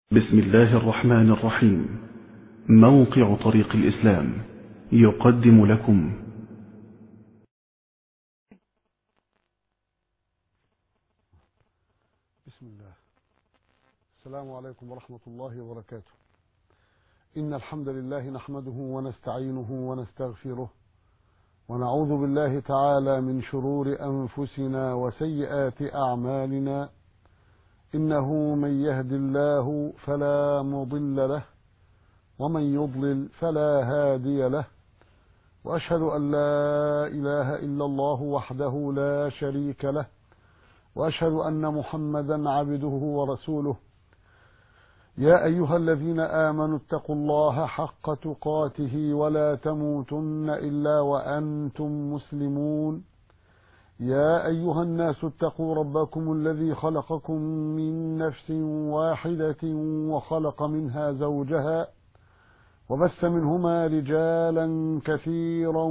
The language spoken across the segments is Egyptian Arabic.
بسم الله الرحمن الرحيم موقع طريق الإسلام يقدم لكم بسم الله السلام عليكم ورحمة الله وبركاته إن الحمد لله نحمده ونستعينه ونستغفره ونعوذ بالله تعالى من شرور أنفسنا وسيئات أعمالنا إنه من يهد الله فلا مضل له ومن يضلل فلا هادي له وأشهد أن لا إله إلا الله وحده لا شريك له وأشهد أن محمدا عبده ورسوله يا أيها الذين آمنوا اتقوا الله حق تقاته ولا تموتن إلا وأنتم مسلمون يا أيها الناس اتقوا ربكم الذي خلقكم من نفس واحدة وخلق منها زوجها وبث منهما رجالا كثيرا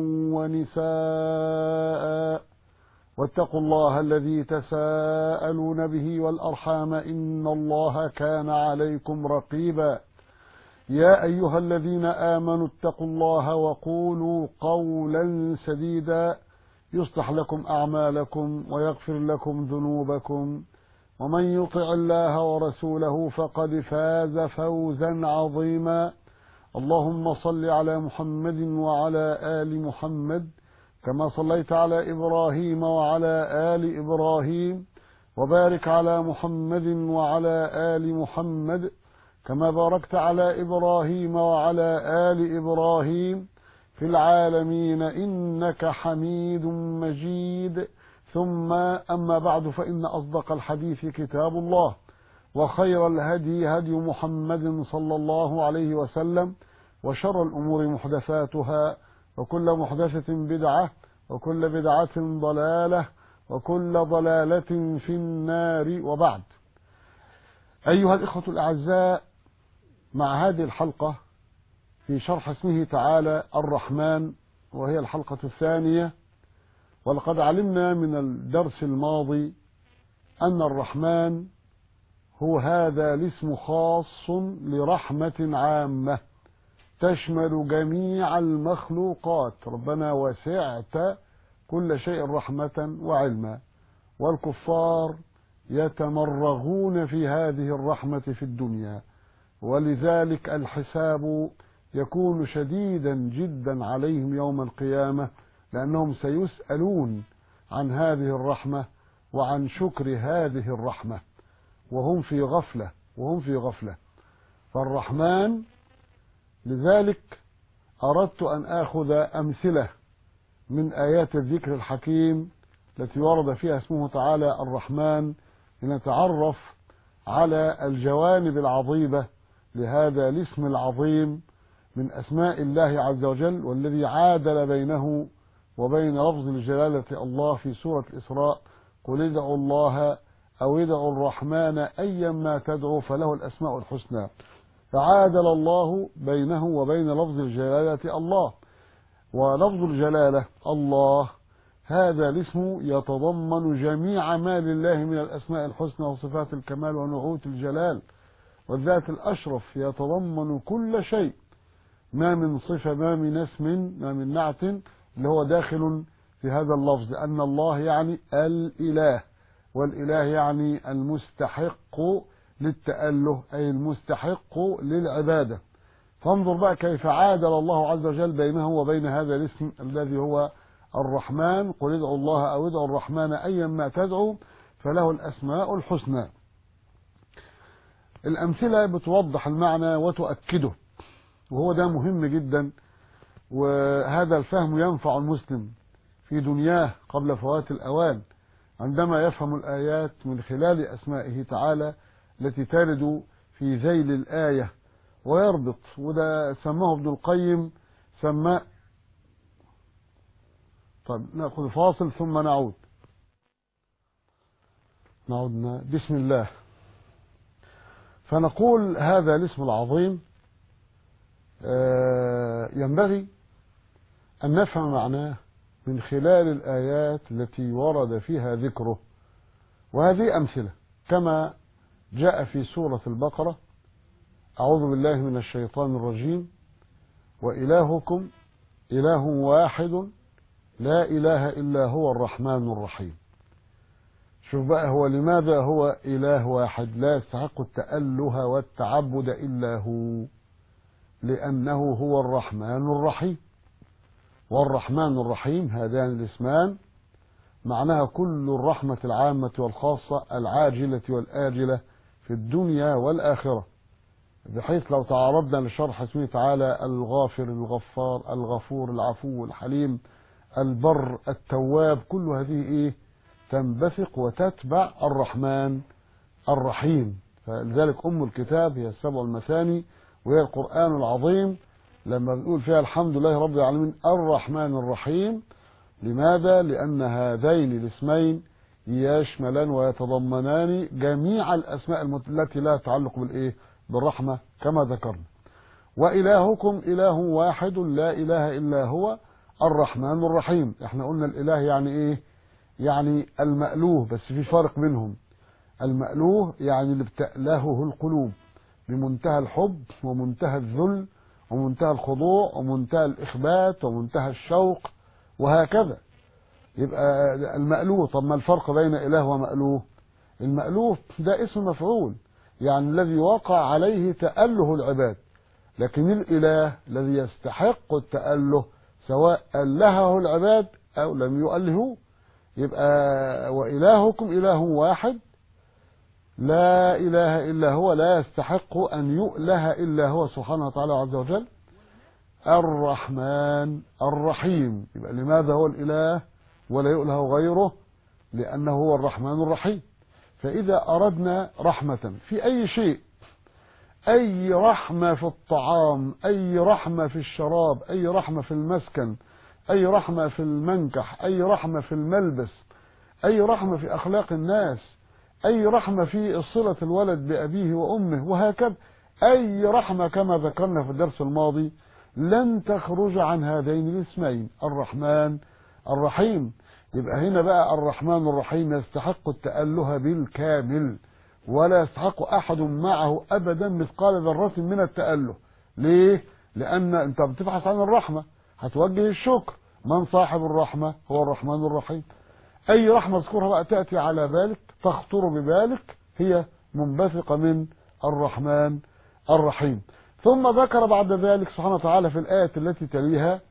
ونساء واتقوا الله الذي تساءلون به والأرحام إن الله كان عليكم رقيبا يا أيها الذين آمنوا اتقوا الله وقولوا قولا سديدا يصلح لكم أعمالكم ويغفر لكم ذنوبكم ومن يطع الله ورسوله فقد فاز فوزا عظيما اللهم صل على محمد وعلى آل محمد كما صليت على إبراهيم وعلى آل إبراهيم وبارك على محمد وعلى آل محمد كما باركت على إبراهيم وعلى آل إبراهيم في العالمين إنك حميد مجيد ثم أما بعد فإن أصدق الحديث كتاب الله وخير الهدي هدي محمد صلى الله عليه وسلم وشر الأمور محدثاتها وكل محدثة بدعة وكل بدعة ضلالة وكل ضلالة في النار وبعد أيها الإخوة الأعزاء مع هذه الحلقة في شرح اسمه تعالى الرحمن وهي الحلقة الثانية ولقد علمنا من الدرس الماضي أن الرحمن هو هذا الاسم خاص لرحمة عامة تشمل جميع المخلوقات ربنا وسعت كل شيء رحمة وعلما والكفار يتمرغون في هذه الرحمة في الدنيا ولذلك الحساب يكون شديدا جدا عليهم يوم القيامة لأنهم سيسألون عن هذه الرحمة وعن شكر هذه الرحمة وهم في غفلة وهم في غفلة فالرحمن لذلك أردت أن آخذ أمثلة من آيات الذكر الحكيم التي ورد فيها اسمه تعالى الرحمن لنتعرف على الجوانب العظيمة لهذا الاسم العظيم من أسماء الله عز وجل والذي عادل بينه وبين لفظ الجلالة الله في سورة الإسراء قل ادعوا الله أو ادعوا الرحمن أيما تدعو فله الأسماء الحسنى فعادل الله بينه وبين لفظ الجلالة الله ولفظ الجلالة الله هذا الاسم يتضمن جميع ما لله من الأسماء الحسنى وصفات الكمال ونعوت الجلال والذات الأشرف يتضمن كل شيء ما من صفة ما من اسم ما من نعت اللي هو داخل في هذا اللفظ أن الله يعني الإله والإله يعني المستحق للتأله أي المستحق للعبادة فانظر بقى كيف عادل الله عز وجل بينه وبين هذا الاسم الذي هو الرحمن قل ادعوا الله أو ادعوا الرحمن أيا ما تدعو فله الأسماء الحسنى الأمثلة بتوضح المعنى وتؤكده وهو ده مهم جدا وهذا الفهم ينفع المسلم في دنياه قبل فوات الأوان عندما يفهم الآيات من خلال أسمائه تعالى التي ترد في ذيل الآية ويربط وده سماه ابن القيم سماه طيب نأخذ فاصل ثم نعود نعودنا بسم الله فنقول هذا الاسم العظيم ينبغي أن نفهم معناه من خلال الآيات التي ورد فيها ذكره وهذه أمثلة كما جاء في سورة البقرة أعوذ بالله من الشيطان الرجيم وإلهكم إله واحد لا إله إلا هو الرحمن الرحيم شوف بقى هو لماذا هو إله واحد لا يستحق التأله والتعبد إلا هو لأنه هو الرحمن الرحيم والرحمن الرحيم هذان الاسمان معناها كل الرحمة العامة والخاصة العاجلة والآجلة في الدنيا والآخرة بحيث لو تعرضنا لشرح اسمه تعالى الغافر الغفار الغفور العفو الحليم البر التواب كل هذه ايه تنبثق وتتبع الرحمن الرحيم فلذلك ام الكتاب هي السبع المثاني وهي القرآن العظيم لما بنقول فيها الحمد لله رب العالمين الرحمن الرحيم لماذا؟ لأن هذين الاسمين يشملان ويتضمنان جميع الأسماء التي لا تعلق بالإيه؟ بالرحمة كما ذكرنا وإلهكم إله واحد لا إله إلا هو الرحمن الرحيم احنا قلنا الإله يعني إيه يعني المألوه بس في فرق بينهم المألوه يعني اللي بتألهه القلوب بمنتهى الحب ومنتهى الذل ومنتهى الخضوع ومنتهى الإخبات ومنتهى الشوق وهكذا يبقى المألوه طب ما الفرق بين إله ومألوه المألوه ده اسم مفعول يعني الذي وقع عليه تأله العباد لكن الإله الذي يستحق التأله سواء ألهه العباد أو لم يؤلهوه يبقى وإلهكم إله واحد لا إله إلا هو لا يستحق أن يؤله إلا هو سبحانه وتعالى عز وجل الرحمن الرحيم يبقى لماذا هو الإله ولا يؤله غيره لأنه هو الرحمن الرحيم فإذا أردنا رحمة في أي شيء أي رحمة في الطعام أي رحمة في الشراب أي رحمة في المسكن أي رحمة في المنكح أي رحمة في الملبس أي رحمة في أخلاق الناس أي رحمة في صلة الولد بأبيه وأمه وهكذا أي رحمة كما ذكرنا في الدرس الماضي لن تخرج عن هذين الاسمين الرحمن الرحيم يبقى هنا بقى الرحمن الرحيم يستحق التأله بالكامل ولا يستحق أحد معه أبدا مثقال ذرة من التأله ليه؟ لأن أنت بتبحث عن الرحمة هتوجه الشكر من صاحب الرحمة هو الرحمن الرحيم أي رحمة اذكرها بقى تأتي على بالك تخطر ببالك هي منبثقة من الرحمن الرحيم ثم ذكر بعد ذلك سبحانه وتعالى في الآية التي تليها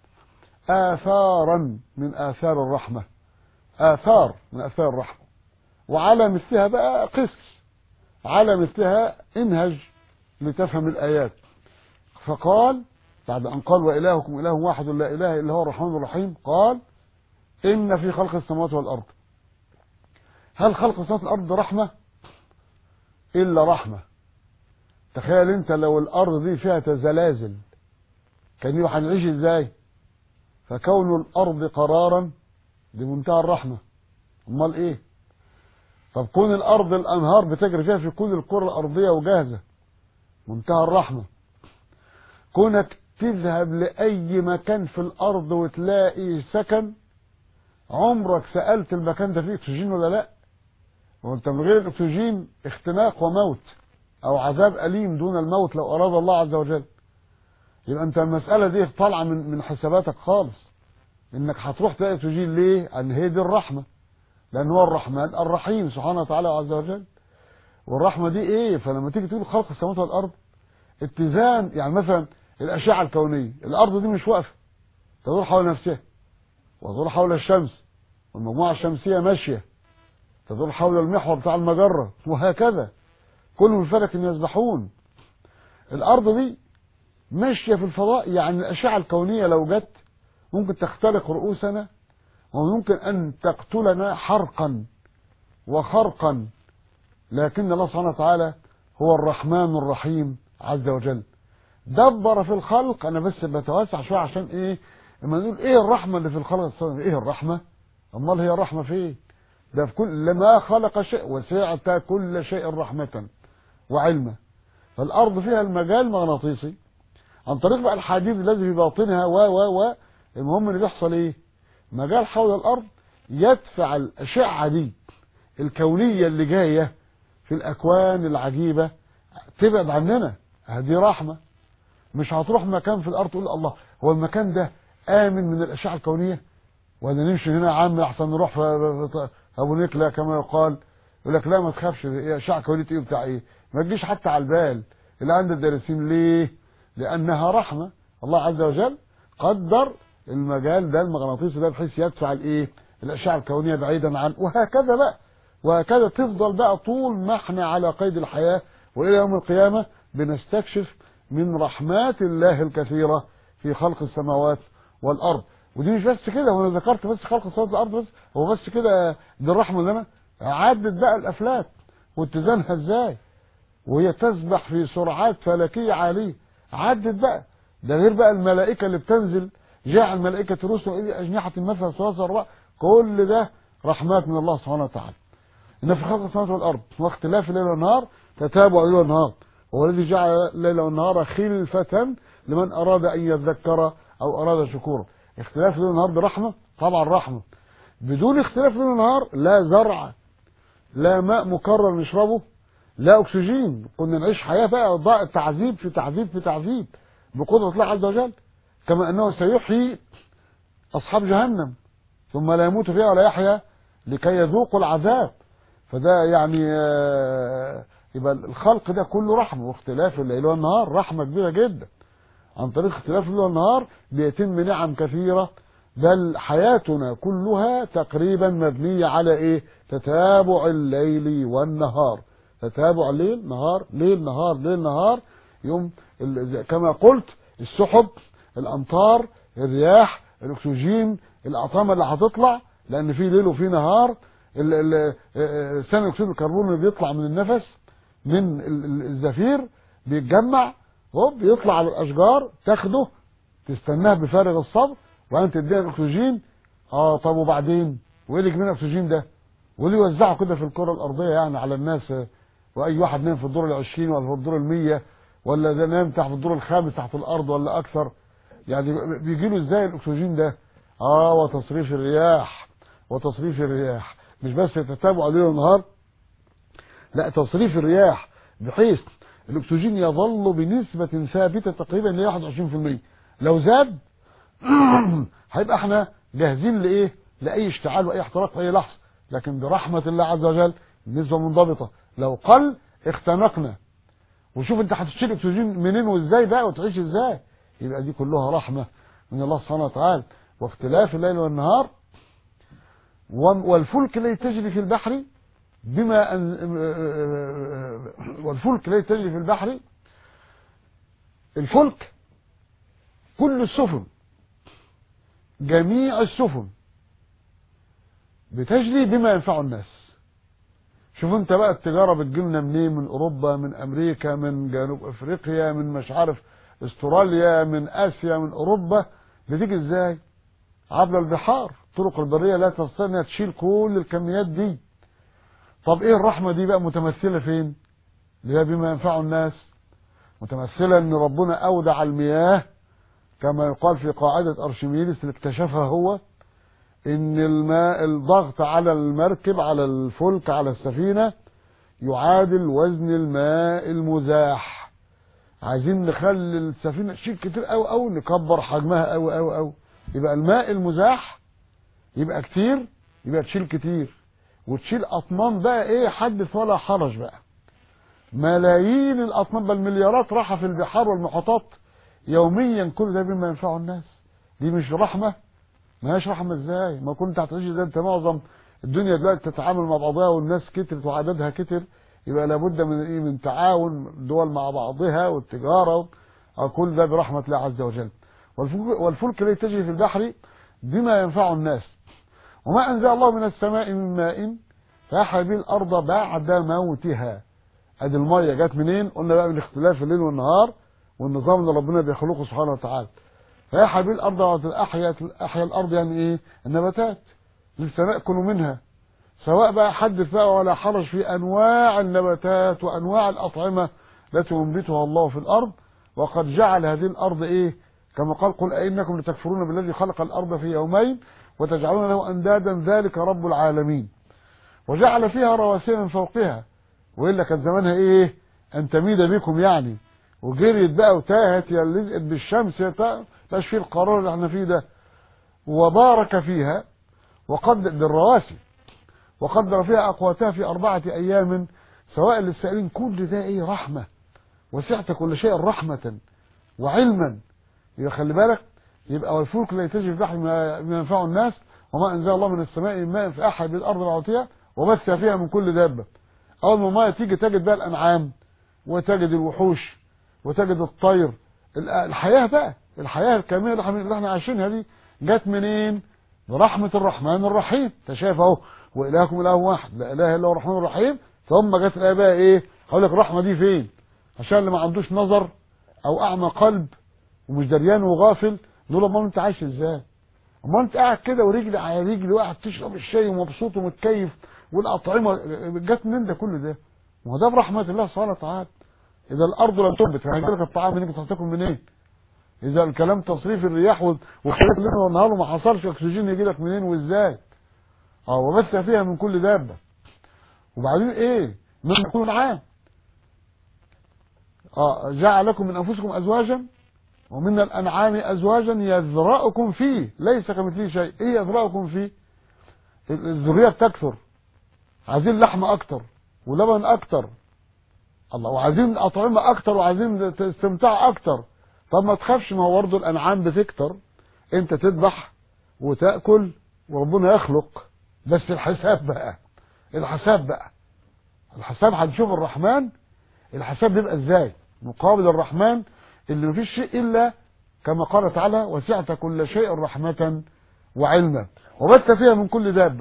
آثارا من آثار الرحمة آثار من آثار الرحمة وعلى مثلها بقى قس على مثلها انهج لتفهم الآيات فقال بعد أن قال وإلهكم إله واحد لا إله إلا هو الرحمن الرحيم قال إن في خلق السماوات والأرض هل خلق السماوات والأرض رحمة إلا رحمة تخيل أنت لو الأرض دي فيها تزلازل كان يبقى هنعيش إزاي فكون الأرض قرارا دي منتهى الرحمة امال ايه طب كون الارض الانهار بتجري فيها في كل الكرة الارضية وجاهزة منتهى الرحمة كونك تذهب لأي مكان في الأرض وتلاقي سكن عمرك سألت المكان ده فيه أكسجين ولا لأ؟ وأنت من غير الأكسجين اختناق وموت أو عذاب أليم دون الموت لو أراد الله عز وجل يبقى أنت المسألة دي طالعة من من حساباتك خالص إنك هتروح تلاقي أكسجين ليه؟ أن هي دي الرحمة لأن هو الرحمن الرحيم سبحانه وتعالى عز وجل والرحمة دي إيه؟ فلما تيجي تقول خلق السماوات والأرض اتزان يعني مثلا الأشعة الكونية الأرض دي مش واقفة تدور حول نفسها وتدور حول الشمس والمجموعة الشمسية ماشية تدور حول المحور بتاع المجرة وهكذا كلهم في فلك يسبحون الأرض دي ماشية في الفضاء يعني الأشعة الكونية لو جت ممكن تخترق رؤوسنا وممكن أن تقتلنا حرقا وخرقا لكن الله سبحانه وتعالى هو الرحمن الرحيم عز وجل دبر في الخلق انا بس بتوسع شويه عشان ايه لما نقول ايه الرحمه اللي في الخلق ايه الرحمه امال هي الرحمه فين إيه؟ ده في كل لما خلق شيء وسعت كل شيء رحمه وعلما فالارض فيها المجال المغناطيسي عن طريق بقى الحديد الذي في باطنها و و و المهم اللي بيحصل ايه مجال حول الارض يدفع الاشعه دي الكونيه اللي جايه في الاكوان العجيبه تبعد عننا هذه رحمة مش هتروح مكان في الأرض تقول الله هو المكان ده آمن من الأشعة الكونية ولا نمشي هنا يا عم أحسن نروح في في- أبو نكلة كما يقال يقول لك لا ما تخافش إيه أشعة كونية إيه بتاع إيه ما تجيش حتى على البال اللي عند الدارسين ليه لأنها رحمة الله عز وجل قدر المجال ده المغناطيسي ده بحيث يدفع الإيه الأشعة الكونية بعيدا عن وهكذا بقى وهكذا تفضل بقى طول ما احنا على قيد الحياة وإلى يوم القيامة بنستكشف من رحمات الله الكثيرة في خلق السماوات والأرض ودي مش بس كده وانا ذكرت بس خلق السماوات والأرض بس هو بس كده دي الرحمة اللي أنا عدت بقى الأفلاك واتزانها ازاي وهي تسبح في سرعات فلكية عالية عدت بقى ده غير بقى الملائكة اللي بتنزل جاء الملائكة رسل إلى أجنحة مثل ثلاثة أربعة كل ده رحمات من الله سبحانه وتعالى إن في خلق السماوات والأرض واختلاف الليل والنهار تتابع الليل والنهار هو الذي جعل الليل والنهار خلفة لمن أراد أن يذكر أو أراد شكورا اختلاف الليل والنهار ده رحمة طبعا رحمة بدون اختلاف الليل والنهار لا زرع لا ماء مكرر نشربه لا أكسجين كنا نعيش حياة بقى ضاء تعذيب في تعذيب في تعذيب بقدرة الله عز وجل كما أنه سيحيي أصحاب جهنم ثم لا يموت فيها ولا يحيا لكي يذوقوا العذاب فده يعني آه، يبقى الخلق ده كله رحمة واختلاف الليل والنهار رحمة كبيرة جدا عن طريق اختلاف الليل والنهار بيتم نعم كثيرة بل حياتنا كلها تقريبا مبنية على ايه تتابع الليل والنهار تتابع الليل نهار ليل نهار ليل نهار يوم ال- كما قلت السحب الامطار الرياح الاكسجين الاطعمه اللي هتطلع لان في ليل وفي نهار ال- ال- آه، ثاني اكسيد الكربون اللي بيطلع من النفس من ال- ال- الزفير بيتجمع هوب بيطلع على الاشجار تاخده تستناه بفارغ الصبر وبعدين تديها الاكسجين اه طب وبعدين وايه اللي يجيب الاكسجين ده واللي يوزعه كده في الكره الارضيه يعني على الناس آه، واي واحد نام في الدور العشرين ولا في الدور المية ولا ده نام تحت في الدور الخامس تحت الارض ولا اكثر يعني بيجي له ازاي الاكسجين ده اه وتصريف الرياح وتصريف الرياح مش بس تتابع ليل ونهار لا تصريف الرياح بحيث الاكسجين يظل بنسبة ثابتة تقريبا ل 21% لو زاد هيبقى احنا جاهزين لايه لاي اشتعال واي احتراق في اي لحظة لكن برحمة الله عز وجل النسبة منضبطة لو قل اختنقنا وشوف انت هتشيل اكسجين منين وازاي بقى وتعيش ازاي يبقى دي كلها رحمة من الله سبحانه وتعالى واختلاف الليل والنهار وم- والفلك الذي تجري في البحر بما أن والفلك الذي تجري في البحر الفلك كل السفن جميع السفن بتجري بما ينفع الناس شوف انت بقى التجارة بتجيلنا منين من اوروبا من امريكا من جنوب افريقيا من مش عارف استراليا من اسيا من اوروبا بتيجي ازاي عبر البحار الطرق البرية لا تستطيع انها تشيل كل الكميات دي طب ايه الرحمة دي بقى متمثلة فين اللي هي بما ينفع الناس متمثلة ان ربنا اودع المياه كما يقال في قاعدة ارشميدس اللي اكتشفها هو ان الماء الضغط على المركب على الفلك على السفينة يعادل وزن الماء المزاح عايزين نخلي السفينة تشيل كتير قوي قوي نكبر حجمها قوي قوي قوي يبقى الماء المزاح يبقى كتير يبقى تشيل كتير وتشيل اطنان بقى ايه حدث ولا حرج بقى ملايين الاطنان بل مليارات راحه في البحار والمحيطات يوميا كل ده بما ينفع الناس دي مش رحمه ما هيش رحمه ازاي ما كنت هتعيش زي انت معظم الدنيا دلوقتي تتعامل مع بعضها والناس كترت وعددها كتر يبقى لابد من ايه من تعاون الدول مع بعضها والتجاره كل ده برحمه الله عز وجل والفلك, والفلك التي تجري في البحر بما ينفع الناس وما أنزل الله من السماء من ماء فأحيا به الأرض بعد موتها أدي المية جت منين؟ قلنا بقى من اختلاف الليل والنهار والنظام اللي ربنا بيخلقه سبحانه وتعالى فأحيا به الأرض بعد أحيا أحيا الأرض يعني إيه؟ النباتات لسه نأكل منها سواء بقى حدث بقى ولا حرج في أنواع النباتات وأنواع الأطعمة التي ينبتها الله في الأرض وقد جعل هذه الأرض إيه؟ كما قال قل أئنكم لتكفرون بالذي خلق الأرض في يومين وتجعلون له أندادا ذلك رب العالمين وجعل فيها رواسي من فوقها وإلا كان زمانها إيه أن تميد بكم يعني وجريت بقى وتاهت يا لزقت بالشمس يا تا- مش فيه القرار اللي احنا فيه ده وبارك فيها وقدر بالرواسي وقدر فيها أقواتها في أربعة أيام سواء للسائلين كل ده إيه رحمة وسعت كل شيء رحمة وعلما يبقى خلي بالك يبقى والفلك لا تجري في البحر ما ما ينفع الناس وما أنزل الله من السماء من ماء في أحد بالأرض بعوتها وبث فيها من كل دابة أول ما الماء تيجي تجد بقى الأنعام وتجد الوحوش وتجد الطير ال- الحياة بقى الحياة الكاملة اللي احنا- اللي احنا عايشينها دي جت منين؟ برحمة الرحمن الرحيم انت شايف اهو وإلهكم إله واحد لا إله إلا هو الرحمن الرحيم ثم جت الآية بقى إيه؟ هقول لك الرحمة دي فين؟ عشان اللي ما عندوش نظر أو أعمى قلب ومش دريان وغافل نقول امال انت عايش ازاي؟ امال انت قاعد كده ورجل على رجل وقاعد تشرب الشاي ومبسوط ومتكيف والاطعمه جت منين ده كل ده؟ ما هو ده برحمه الله سبحانه وتعالى اذا الارض لم تنبت فهيجي لك الطعام منين هتاكل منين؟ اذا الكلام تصريف الرياح وال- واختلاف الليل والنهار وما حصلش اكسجين يجي لك منين وازاي؟ اه وبث فيها من كل دابه وبعدين ايه؟ من كل عام اه جعل لكم من انفسكم ازواجا ومن الانعام ازواجا يذرأكم فيه ليس كمثله شيء ايه يذرأكم فيه الذريه بتكثر عايزين لحمه اكتر ولبن اكتر الله وعايزين اطعمه اكتر وعايزين استمتاع اكتر طب ما تخافش ما هو برضه الانعام بتكتر انت تذبح وتاكل وربنا يخلق بس الحساب بقى الحساب بقى الحساب هنشوف الرحمن الحساب بيبقى ازاي مقابل الرحمن اللي مفيش شيء الا كما قال تعالى وسعت كل شيء رحمة وعلما وبث فيها من كل دابة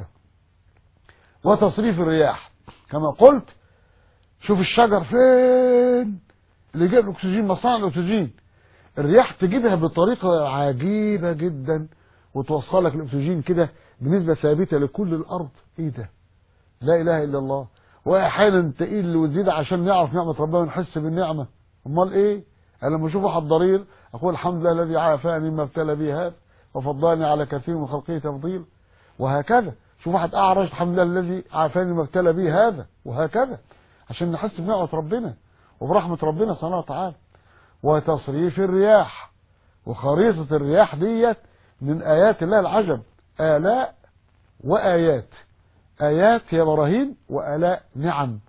وتصريف الرياح كما قلت شوف الشجر فين اللي يجيب الاكسجين مصانع الاكسجين الرياح تجيبها بطريقة عجيبة جدا وتوصلك الاكسجين كده بنسبة ثابتة لكل الارض ايه ده لا اله الا الله واحيانا تقيل وتزيد عشان نعرف نعمة ربنا ونحس بالنعمة امال ايه انا لما اشوف واحد ضرير اقول الحمد لله الذي عافاني مما ابتلى به هذا وفضلني على كثير من خلقه تفضيل وهكذا شوف واحد اعرج الحمد لله الذي عافاني مما ابتلى به هذا وهكذا عشان نحس بنعمة ربنا وبرحمة ربنا سبحانه وتعالى وتصريف الرياح وخريطة الرياح ديت من آيات الله العجب آلاء وآيات آيات هي براهين وآلاء نعم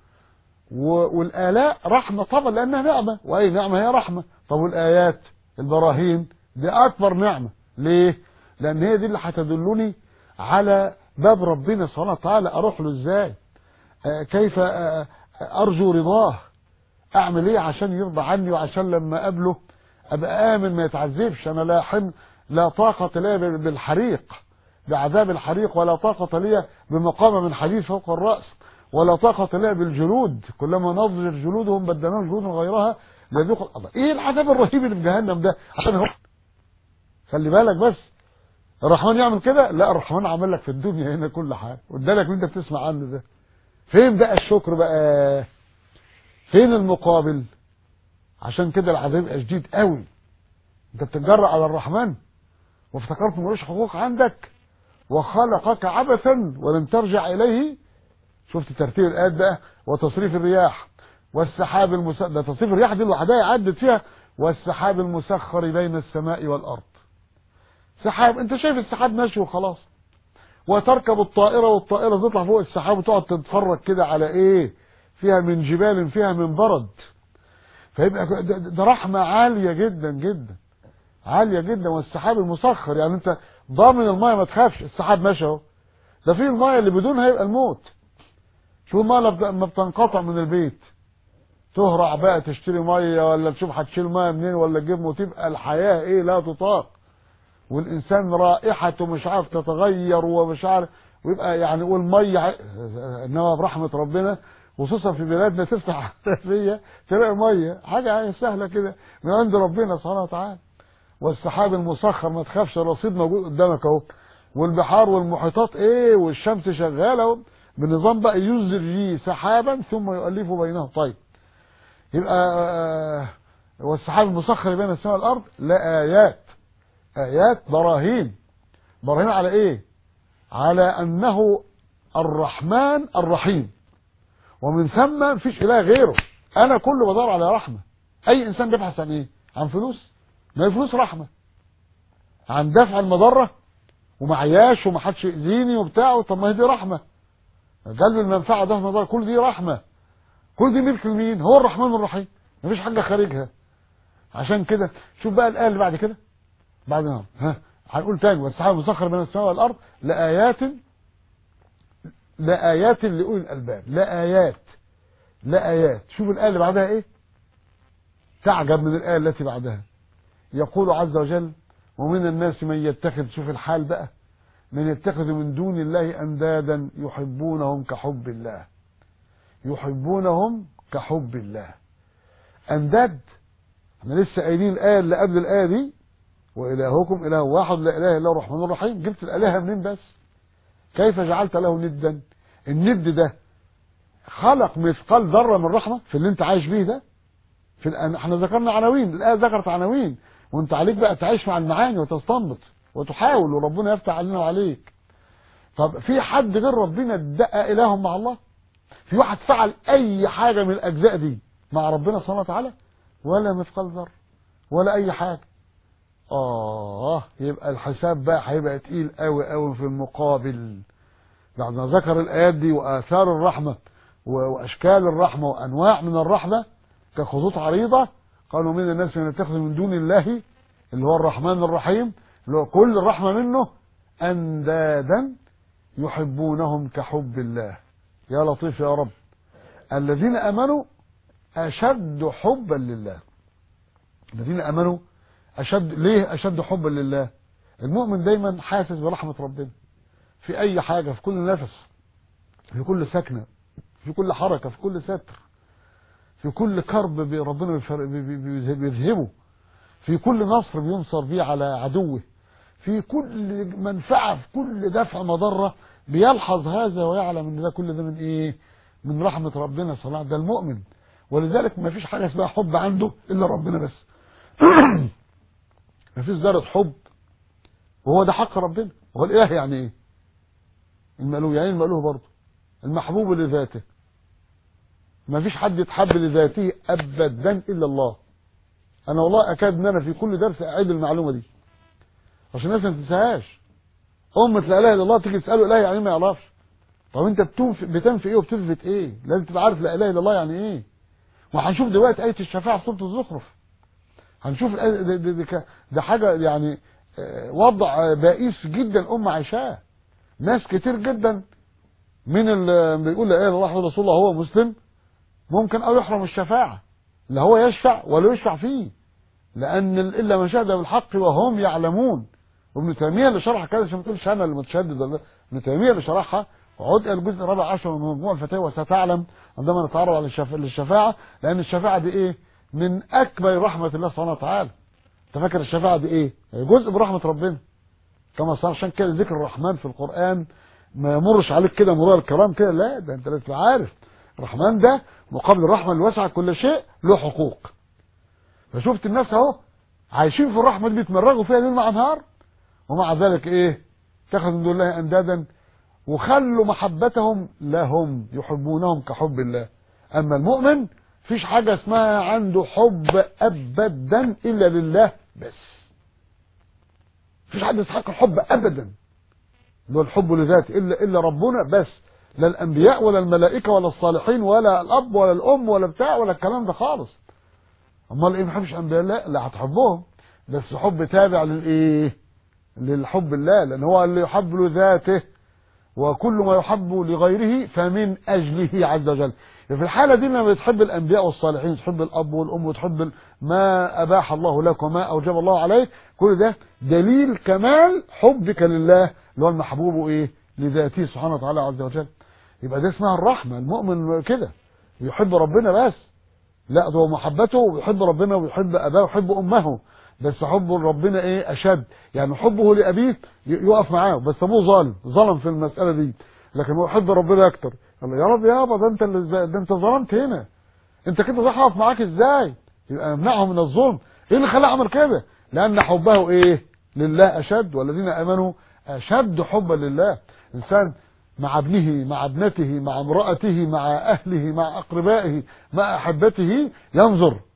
و- والآلاء رحمة طبعا لأنها نعمة وأي نعمة هي رحمة طب والآيات البراهين دي أكبر نعمة ليه؟ لأن هي دي اللي هتدلني على باب ربنا سبحانه وتعالى أروح له إزاي آه، كيف آه، آه، أرجو رضاه أعمل إيه عشان يرضى عني وعشان لما أقابله أبقى آمن ما يتعذبش أنا لا حم لا طاقة لي بال- بالحريق بعذاب الحريق ولا طاقة لي بمقام من حديد فوق الرأس ولا طاقة لي بالجلود كلما نضجر جلودهم بدلناهم جلودا غيرها ليذوقوا الله ايه العذاب الرهيب اللي في جهنم ده عشان هو خلي بالك بس الرحمن يعمل كده لا الرحمن عمل لك في الدنيا هنا كل حاجه وادالك اللي انت بتسمع عنه ده فين بقى الشكر بقى فين المقابل عشان كده العذاب يبقى شديد قوي انت بتتجرأ على الرحمن وافتكرت ملوش حقوق عندك وخلقك عبثا ولم ترجع اليه شفت ترتيب الايات بقى وتصريف الرياح والسحاب المسخر ده تصريف الرياح دي لوحدها عدت فيها والسحاب المسخر بين السماء والارض سحاب انت شايف السحاب ماشي وخلاص وتركب الطائرة والطائرة تطلع فوق السحاب وتقعد تتفرج كده على ايه فيها من جبال فيها من برد فيبقى ده, ده رحمة عالية جدا جدا عالية جدا والسحاب المسخر يعني انت ضامن المايه ما تخافش السحاب ماشي اهو ده في المايه اللي بدونها يبقى الموت شوف المايه لما بتنقطع من البيت تهرع بقى تشتري ميه ولا تشوف هتشيل ميه منين ولا تجيب وتبقى الحياه ايه لا تطاق والانسان رائحته مش عارف تتغير ومش عارف ويبقى يعني يقول ميه انما برحمه ربنا خصوصا في بلادنا تفتح حنفيه تلاقي ميه حاجه سهله كده من عند ربنا سبحانه وتعالى والسحاب المسخر ما تخافش الرصيد موجود قدامك اهو والبحار والمحيطات ايه والشمس شغاله اهو بنظام بقى يزري سحابا ثم يؤلف بينهم طيب يبقى والسحاب المسخر بين السماء والارض لا ايات ايات براهين براهين على ايه على انه الرحمن الرحيم ومن ثم مفيش اله غيره انا كله بدور على رحمه اي انسان بيبحث عن ايه عن فلوس ما هي فلوس رحمه عن دفع المضره ومعياش ومحدش يأذيني وبتاع طب ما هي دي رحمه جلب المنفعه ده المضره كل دي رحمه كل دي ملك لمين هو الرحمن الرحيم مفيش حاجه خارجها عشان كده شوف بقى الايه اللي بعد كده بعد ما ها هنقول تاني والسحاب المسخر بين السماء والارض لايات لآيات لأولي الألباب لآيات لآيات شوف الآية اللي بعدها إيه تعجب من الآية التي بعدها يقول عز وجل ومن الناس من يتخذ شوف الحال بقى من يتخذ من دون الله أندادا يحبونهم كحب الله يحبونهم كحب الله أنداد احنا لسه قايلين الآية اللي قبل الآية دي وإلهكم إله واحد لا إله إلا الرحمن الرحيم جبت الآلهة منين بس كيف جعلت له ندا الند ده خلق مثقال ذره من رحمه في اللي انت عايش بيه ده في الآن احنا ذكرنا عناوين الايه ذكرت عناوين وانت عليك بقى تعيش مع المعاني وتستنبط وتحاول وربنا يفتح علينا وعليك طب في حد غير ربنا ادعى اله مع الله في واحد فعل اي حاجه من الاجزاء دي مع ربنا سبحانه وتعالى ولا مثقال ذره ولا اي حاجه اه يبقى الحساب بقى هيبقى تقيل قوي قوي في المقابل بعد ما ذكر الايات دي واثار الرحمه واشكال الرحمه وانواع من الرحمه كخطوط عريضه قالوا من الناس من يتخذ من دون الله اللي هو الرحمن الرحيم اللي هو كل الرحمه منه اندادا يحبونهم كحب الله يا لطيف يا رب الذين امنوا اشد حبا لله الذين امنوا أشد ليه أشد حبا لله المؤمن دايما حاسس برحمة ربنا في أي حاجة في كل نفس في كل سكنة في كل حركة في كل ستر في كل كرب ربنا بيذهبه في كل نصر بينصر بيه على عدوه في كل منفعة في كل دفع مضرة بيلحظ هذا ويعلم ان ده كل ده من ايه من رحمة ربنا صلاح ده المؤمن ولذلك ما فيش حاجة اسمها حب عنده الا ربنا بس مفيش ذرة حب وهو ده حق ربنا هو الإله يعني إيه المألوه يعني المألوه برضه المحبوب لذاته مفيش حد يتحب لذاته أبدا إلا الله أنا والله أكاد أن أنا في كل درس أعيد المعلومة دي عشان الناس ما تنساهاش أمة لا إله إلا الله تيجي تسأله إله يعني ما يعرفش طب أنت بتنفي بتنفي إيه وبتثبت إيه لازم تبقى عارف لا إله إلا الله يعني إيه وهنشوف دلوقتي آية الشفاعة في سورة الزخرف هنشوف ده, ده, ده, ده حاجة يعني وضع بائس جدا الأمة عايشاه ناس كتير جدا من اللي بيقول لا اله الا الله محمد رسول الله هو مسلم ممكن او يحرم الشفاعة لا هو يشفع ولا يشفع فيه لأن إلا من شهد بالحق وهم يعلمون وابن تيمية اللي شرح كده عشان ما تقولش أنا اللي متشدد ولا ابن تيمية اللي شرحها وعود الجزء الرابع عشر من مجموع الفتاوى وستعلم عندما نتعرض على الشفاعة لأن الشفاعة دي إيه؟ من أكبر رحمة الله سبحانه وتعالى أنت فاكر الشفاعة دي إيه؟ جزء من رحمة ربنا كما صار عشان كده ذكر الرحمن في القرآن ما يمرش عليك كده مرور الكرام كده لا ده أنت لازم تبقى عارف الرحمن ده مقابل الرحمة اللي وسع كل شيء له حقوق فشفت الناس اهو عايشين في الرحمة اللي بيتمرغوا فيها ليل مع نهار ومع ذلك ايه اتخذوا من دون الله اندادا وخلوا محبتهم لهم يحبونهم كحب الله اما المؤمن فيش حاجة اسمها عنده حب ابدا الا لله بس فيش حد يستحق الحب ابدا اللي هو الحب لذاته الا الا ربنا بس لا الانبياء ولا الملائكه ولا الصالحين ولا الاب ولا الام ولا بتاع ولا الكلام ده خالص امال ايه ما بحبش انبياء لا لا هتحبهم بس حب تابع للايه للحب الله لان هو اللي يحب لذاته وكل ما يحب لغيره فمن اجله عز وجل في الحاله دي لما بتحب الانبياء والصالحين تحب الاب والام وتحب ما اباح الله لك وما اوجب الله عليك كل ده دليل كمال حبك لله اللي هو المحبوب ايه لذاته سبحانه وتعالى عز وجل يبقى ده اسمها الرحمه المؤمن كده يحب ربنا بس لا ده هو محبته ويحب ربنا ويحب اباه ويحب امه بس حب ربنا ايه اشد يعني حبه لابيه يقف معاه بس ابوه ظالم ظلم في المساله دي لكن هو يحب ربنا اكتر قال يا رب يابا ده انت اللي ده انت ظلمت هنا انت كده راح اقف معاك ازاي يبقى امنعه من الظلم ايه اللي خلاه عمل كده لان حبه ايه لله اشد والذين امنوا اشد حبا لله انسان مع ابنه مع ابنته مع امرأته مع أهله مع أقربائه مع أحبته ينظر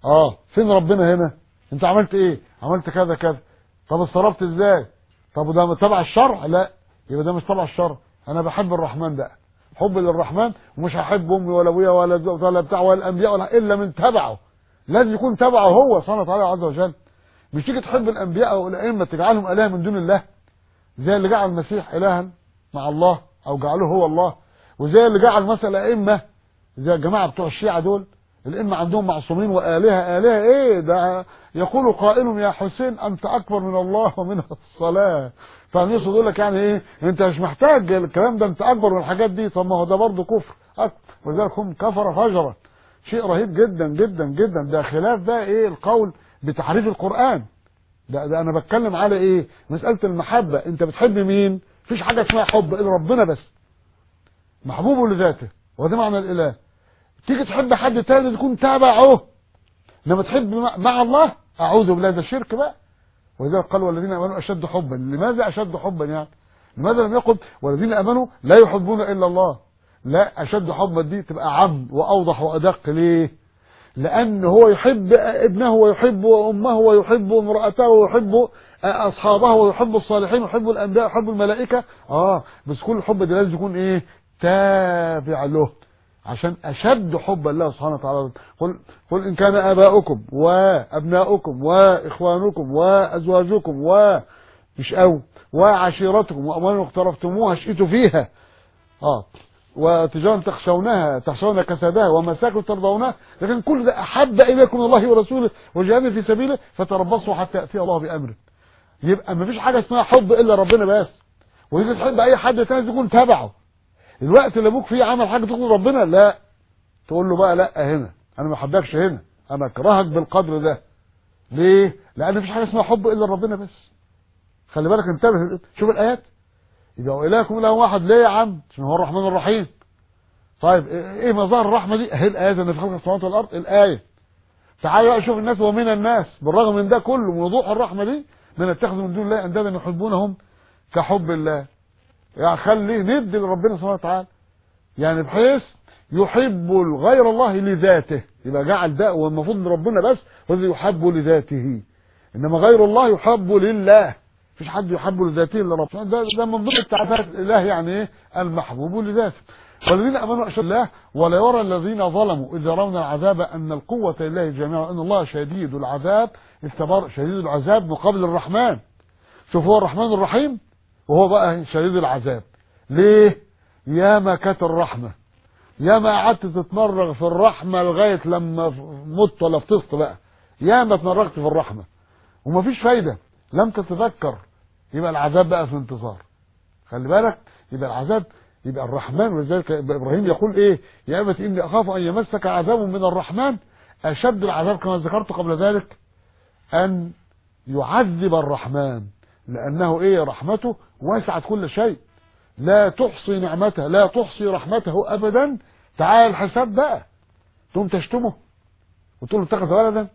اه فين ربنا هنا انت عملت ايه عملت كذا كذا طب اتصرفت ازاي طب ده تبع الشرع لا يبقى ده مش تبع الشرع انا بحب الرحمن بقى حب للرحمن ومش هحب امي ولا ابويا ولا ولا بتاع ولا الانبياء ولا الا من تبعه لازم يكون تبعه هو سبحانه وتعالى عز وجل مش تيجي تحب الانبياء او الائمه تجعلهم اله من دون الله زي اللي جعل المسيح الها مع الله او جعله هو الله وزي اللي جعل مثلا ائمه زي الجماعه بتوع الشيعه دول الائمه عندهم معصومين والهه الهه ايه ده يقول قائل يا حسين انت اكبر من الله ومن الصلاه فهم يقصد يقول لك يعني ايه انت مش محتاج الكلام ده انت اكبر من الحاجات دي طب ما هو ده برضه كفر ولذلك هم كفر فجرا شيء رهيب جدا جدا جدا ده خلاف بقى ايه القول بتحريف القران ده, ده انا بتكلم على ايه مساله المحبه انت بتحب مين مفيش حاجه اسمها حب الا ربنا بس محبوب لذاته وده معنى الاله تيجي تحب حد تاني تكون تابعه لما تحب مع الله اعوذ بالله ده الشرك بقى ولذلك قال والذين امنوا اشد حبا لماذا اشد حبا يعني لماذا لم يقل والذين امنوا لا يحبون الا الله لا اشد حبا دي تبقى عم واوضح وادق ليه لان هو يحب ابنه ويحب امه ويحب امراته ويحب اصحابه ويحب الصالحين ويحب الانبياء ويحب الملائكه اه بس كل الحب ده لازم يكون ايه تابع له عشان أشد حبا الله سبحانه وتعالى قل, قل إن كان آباؤكم وأبناؤكم وإخوانكم وأزواجكم و مش أو وعشيرتكم وأموال اقترفتموها شئتوا فيها آه وتجارة تخشونها تخشون كسادها ومساكن ترضونها لكن كل ده أحب إليكم الله ورسوله وجهاد في سبيله فتربصوا حتى يأتي الله بأمره يبقى ما فيش حاجة اسمها حب إلا ربنا بس وإذا تحب أي حد تاني تكون تبعه الوقت اللي ابوك فيه عمل حاجه تقول ربنا لا تقول له بقى لا هنا انا ما احبكش هنا انا اكرهك بالقدر ده ليه لان مفيش حاجه اسمها حب الا ربنا بس خلي بالك انتبه شوف الايات يبقى والهكم اله واحد ليه يا عم عشان هو الرحمن الرحيم طيب ايه مظاهر الرحمه دي اهي الايه اللي في خلق السماوات والارض الايه تعالوا بقى شوف الناس ومن الناس بالرغم من ده كله من وضوح الرحمه دي من اتخذوا من دون الله اندادا يحبونهم كحب الله يعني خليه ند لربنا سبحانه وتعالى يعني بحيث يحب غير الله لذاته يبقى جعل ده والمفروض ربنا بس هو الذي يحب لذاته انما غير الله يحب لله مفيش حد يحب لذاته الا ربنا ده, ده من ضمن تعريفات الاله يعني ايه المحبوب لذاته والذين امنوا اشهد الله ولا يرى الذين ظلموا اذ يرون العذاب ان القوه لله جميعا وان الله شديد العذاب اختبار شديد العذاب مقابل الرحمن شوف هو الرحمن الرحيم وهو بقى شديد العذاب ليه يا ما كانت الرحمه يا ما قعدت تتمرغ في الرحمه لغايه لما مت ولا فطست بقى يا ما اتمرغت في الرحمه ومفيش فايده لم تتذكر يبقى العذاب بقى في انتصار خلي بالك يبقى العذاب يبقى الرحمن ولذلك ابراهيم يقول ايه يا ابت اني اخاف ان يمسك عذاب من الرحمن اشد العذاب كما ذكرت قبل ذلك ان يعذب الرحمن لانه ايه رحمته وسعت كل شيء لا تحصي نعمته لا تحصي رحمته ابدا تعال الحساب بقى تقوم تشتمه وتقول له اتخذ ولدا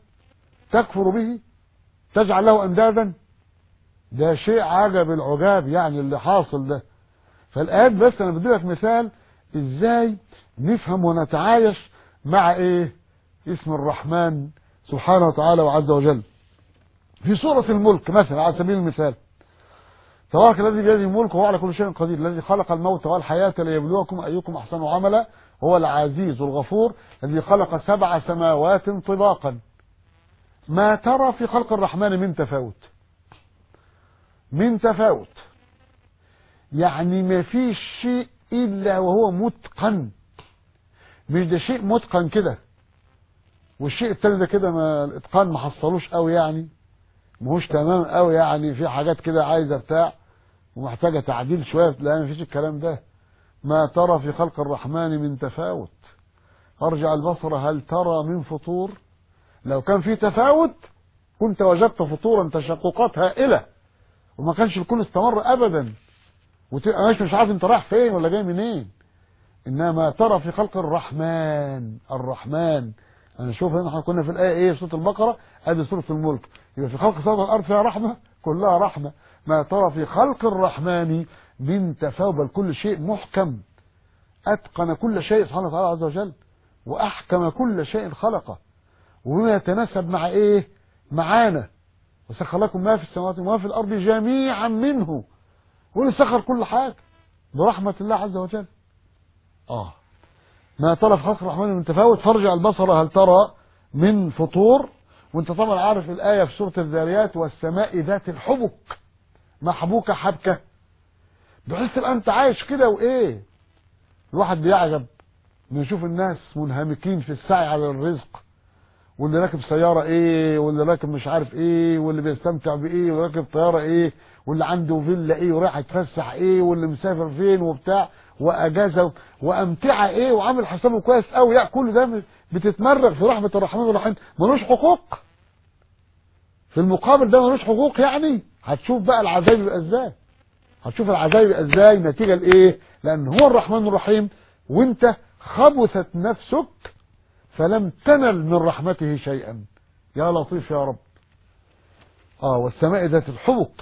تكفر به تجعل له اندادا ده شيء عجب العجاب يعني اللي حاصل ده فالايات بس انا بدي لك مثال ازاي نفهم ونتعايش مع ايه اسم الرحمن سبحانه وتعالى وعز وجل في سورة الملك مثلا على سبيل المثال تبارك الذي بيده الملك وهو على كل شيء قدير الذي خلق الموت والحياة ليبلوكم أيكم أحسن عملا هو العزيز الغفور الذي خلق سبع سماوات طباقا ما ترى في خلق الرحمن من تفاوت من تفاوت يعني ما فيش شيء إلا وهو متقن مش ده شيء متقن كده والشيء التاني ده كده ما الاتقان ما حصلوش قوي يعني ماهوش تمام قوي يعني في حاجات كده عايزه بتاع ومحتاجه تعديل شويه لا ما فيش الكلام ده ما ترى في خلق الرحمن من تفاوت ارجع البصر هل ترى من فطور لو كان في تفاوت كنت وجدت فطورا تشققات هائله وما كانش الكون استمر ابدا وتبقى ماشي مش عارف انت رايح فين ولا جاي منين انما ترى في خلق الرحمن الرحمن انا شوف هنا احنا كنا في الايه ايه سوره البقره ادي سوره الملك يبقى في خلق السماوات والارض فيها رحمه كلها رحمه ما ترى في خلق الرحمن من تفاوت كل شيء محكم اتقن كل شيء سبحانه وتعالى عز وجل واحكم كل شيء خلقه وبما يتناسب مع ايه معانا وسخر لكم ما في السماوات وما في الارض جميعا منه واللي سخر كل حاجه برحمه الله عز وجل اه ما ترى في خلق الرحمن من تفاوت فارجع البصر هل ترى من فطور وانت طبعا عارف الايه في سوره الذاريات والسماء ذات الحبك محبوكه حبكه بحيث تبقى انت عايش كده وايه الواحد بيعجب انه يشوف الناس منهمكين في السعي على الرزق واللي راكب سيارة ايه واللي راكب مش عارف ايه واللي بيستمتع بايه واللي راكب طيارة ايه واللي عنده فيلا ايه ورايح يتفسح ايه واللي مسافر فين وبتاع واجازة وامتعة ايه وعامل حسابه كويس قوي لا كل ده بتتمرغ في رحمة الرحمن الرحيم ملوش حقوق في المقابل ده ملوش حقوق يعني هتشوف بقى العذاب يبقى ازاي هتشوف العذاب يبقى ازاي نتيجة لايه لان هو الرحمن الرحيم وانت خبثت نفسك فلم تنل من رحمته شيئا يا لطيف يا رب اه والسماء ذات الحبك